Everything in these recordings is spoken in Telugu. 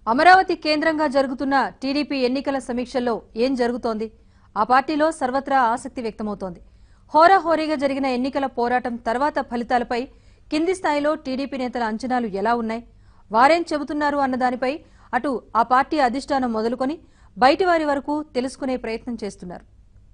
అమరావతి కేంద్రంగా జరుగుతున్న టీడీపీ ఎన్నికల సమీక్షల్లో ఏం జరుగుతోంది ఆ పార్టీలో సర్వత్రా ఆసక్తి వ్యక్తమవుతోంది హోరాహోరీగా జరిగిన ఎన్నికల పోరాటం తర్వాత ఫలితాలపై కింది స్థాయిలో టీడీపీ నేతల అంచనాలు ఎలా ఉన్నాయి వారేం చెబుతున్నారు అన్న దానిపై అటు ఆ పార్టీ అధిష్టానం మొదలుకొని బయటి వారి వరకు తెలుసుకునే ప్రయత్నం చేస్తున్నారు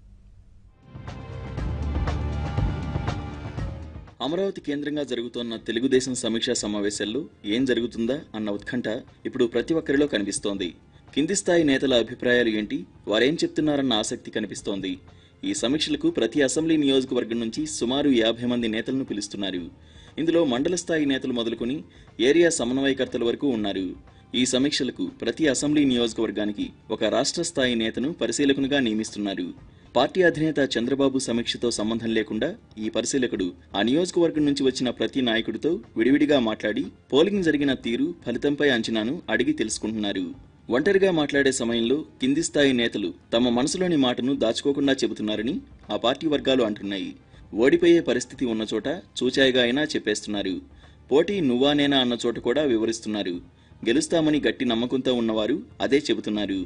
అమరావతి కేంద్రంగా జరుగుతోన్న తెలుగుదేశం సమీక్షా సమావేశాల్లో ఏం జరుగుతుందా అన్న ఉత్కంఠ ఇప్పుడు ప్రతి ఒక్కరిలో కనిపిస్తోంది కింది స్థాయి నేతల అభిప్రాయాలు ఏంటి వారేం చెప్తున్నారన్న ఆసక్తి కనిపిస్తోంది ఈ సమీక్షలకు ప్రతి అసెంబ్లీ నియోజకవర్గం నుంచి సుమారు యాభై మంది నేతలను పిలుస్తున్నారు ఇందులో మండల స్థాయి నేతలు మొదలుకొని ఏరియా సమన్వయకర్తల వరకు ఉన్నారు ఈ సమీక్షలకు ప్రతి అసెంబ్లీ నియోజకవర్గానికి ఒక రాష్ట్ర స్థాయి నేతను పరిశీలకునిగా నియమిస్తున్నారు పార్టీ అధినేత చంద్రబాబు సమీక్షతో సంబంధం లేకుండా ఈ పరిశీలకుడు ఆ నియోజకవర్గం నుంచి వచ్చిన ప్రతి నాయకుడితో విడివిడిగా మాట్లాడి పోలింగ్ జరిగిన తీరు ఫలితంపై అంచనాను అడిగి తెలుసుకుంటున్నారు ఒంటరిగా మాట్లాడే సమయంలో కింది స్థాయి నేతలు తమ మనసులోని మాటను దాచుకోకుండా చెబుతున్నారని ఆ పార్టీ వర్గాలు అంటున్నాయి ఓడిపోయే పరిస్థితి ఉన్న చోట చూచాయిగా అయినా చెప్పేస్తున్నారు పోటీ నువ్వా నేనా అన్న చోట కూడా వివరిస్తున్నారు గెలుస్తామని గట్టి నమ్మకంతో ఉన్నవారు అదే చెబుతున్నారు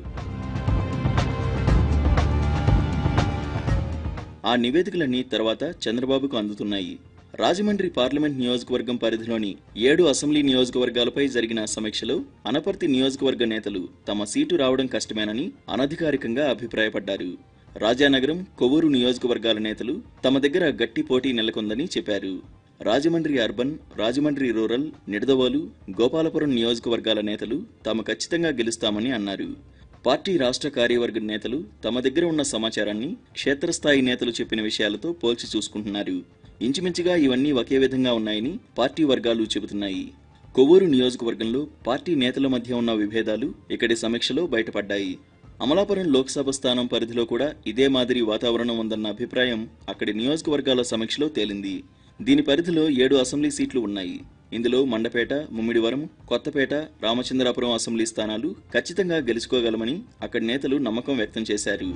ఆ నివేదికలన్నీ తర్వాత చంద్రబాబుకు అందుతున్నాయి రాజమండ్రి పార్లమెంట్ నియోజకవర్గం పరిధిలోని ఏడు అసెంబ్లీ నియోజకవర్గాలపై జరిగిన సమీక్షలో అనపర్తి నియోజకవర్గ నేతలు తమ సీటు రావడం కష్టమేనని అనధికారికంగా అభిప్రాయపడ్డారు రాజానగరం కొవ్వూరు నియోజకవర్గాల నేతలు తమ దగ్గర గట్టి పోటీ నెలకొందని చెప్పారు రాజమండ్రి అర్బన్ రాజమండ్రి రూరల్ నిడదవోలు గోపాలపురం నియోజకవర్గాల నేతలు తాము ఖచ్చితంగా గెలుస్తామని అన్నారు పార్టీ రాష్ట్ర కార్యవర్గ నేతలు తమ దగ్గర ఉన్న సమాచారాన్ని క్షేత్రస్థాయి నేతలు చెప్పిన విషయాలతో పోల్చి చూసుకుంటున్నారు ఇంచుమించుగా ఇవన్నీ ఒకే విధంగా ఉన్నాయని పార్టీ వర్గాలు చెబుతున్నాయి కొవ్వూరు నియోజకవర్గంలో పార్టీ నేతల మధ్య ఉన్న విభేదాలు ఇక్కడి సమీక్షలో బయటపడ్డాయి అమలాపురం లోక్సభ స్థానం పరిధిలో కూడా ఇదే మాదిరి వాతావరణం ఉందన్న అభిప్రాయం అక్కడి నియోజకవర్గాల సమీక్షలో తేలింది దీని పరిధిలో ఏడు అసెంబ్లీ సీట్లు ఉన్నాయి ఇందులో మండపేట ముమ్మిడివరం కొత్తపేట రామచంద్రాపురం అసెంబ్లీ స్థానాలు ఖచ్చితంగా గెలుచుకోగలమని అక్కడి నేతలు నమ్మకం వ్యక్తం చేశారు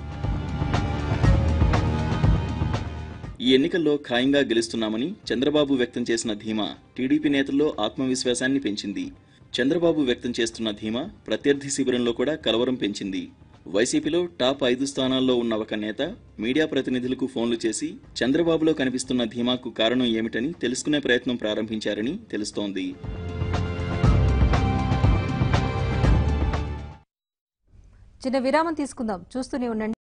ఈ ఎన్నికల్లో ఖాయంగా గెలుస్తున్నామని చంద్రబాబు వ్యక్తం చేసిన ధీమా టీడీపీ నేతల్లో ఆత్మవిశ్వాసాన్ని పెంచింది చంద్రబాబు వ్యక్తం చేస్తున్న ధీమా ప్రత్యర్థి శిబిరంలో కూడా కలవరం పెంచింది వైసీపీలో టాప్ ఐదు స్థానాల్లో ఉన్న ఒక నేత మీడియా ప్రతినిధులకు ఫోన్లు చేసి చంద్రబాబులో కనిపిస్తున్న ధీమాకు కారణం ఏమిటని తెలుసుకునే ప్రయత్నం ప్రారంభించారని తెలుస్తోంది చిన్న విరామం తీసుకుందాం చూస్తూనే ఉండండి